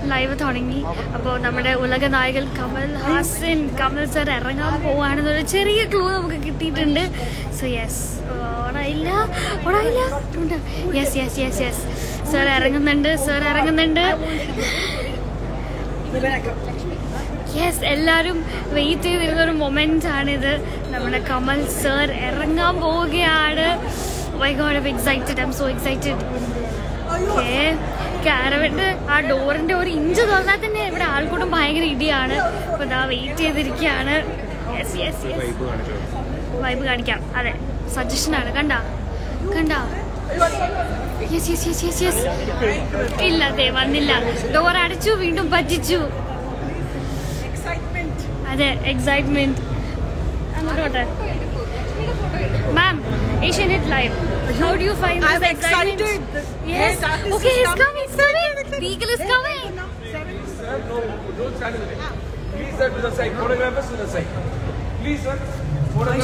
Live തുടങ്ങി അപ്പോൾ നമ്മുടെ ഉലക നായകൻ കമൽ ഹാസൻ കമൽ സർ ഇറങ്ങാൻ പോവാണെന്നൊരു ചെറിയ ക്ലൂ നമുക്ക് കിട്ടിയിട്ടുണ്ട് so yes ഓടായില്ല ഓടായില്ല yes yes yes yes sir ഇറങ്ങുന്നുണ്ട് സർ ഇറങ്ങുന്നുണ്ട് യെസ് എല്ലാവരും വെയിറ്റ് ചെയ്തിരുന്ന ഒരു മൊമെന്റ് ആണിത് നമ്മുടെ കമൽ സർ ഇറങ്ങാൻ പോവുകയാണ് Y God I'm excited I M so excited okay കാരവന്റെ ആ ഡോറിന്റെ ഒരു ഇഞ്ച് തുറന്നാൽ തന്നെ ഇവിടെ ആൾക്കൂട്ടം ഭയങ്കര ഇടിയാണ് അപ്പൊ ഇതാ വെയിറ്റ് ചെയ്തിരിക്കുകയാണ് യെസ് യെസ് യെസ് വൈബ് കാണിക്കാം അതെ സജഷൻ ആണ് കണ്ട കണ്ട yes yes yes yes yes ഇല്ല അതെ വന്നില്ല ഡോർ അടച്ചു വീണ്ടും പറ്റിച്ചു അതെ എക്സൈറ്റ്മെന്റ് അങ്ങോട്ടെ ma'am Asian hit live how do you find I'm excited. Yes. Yes, artist Okay, is he's coming. coming. Sorry. Beagle is coming. Sir, no, don't stand in the way. Please, sir, to the side. Photographers to the side. Please, sir. Photographers.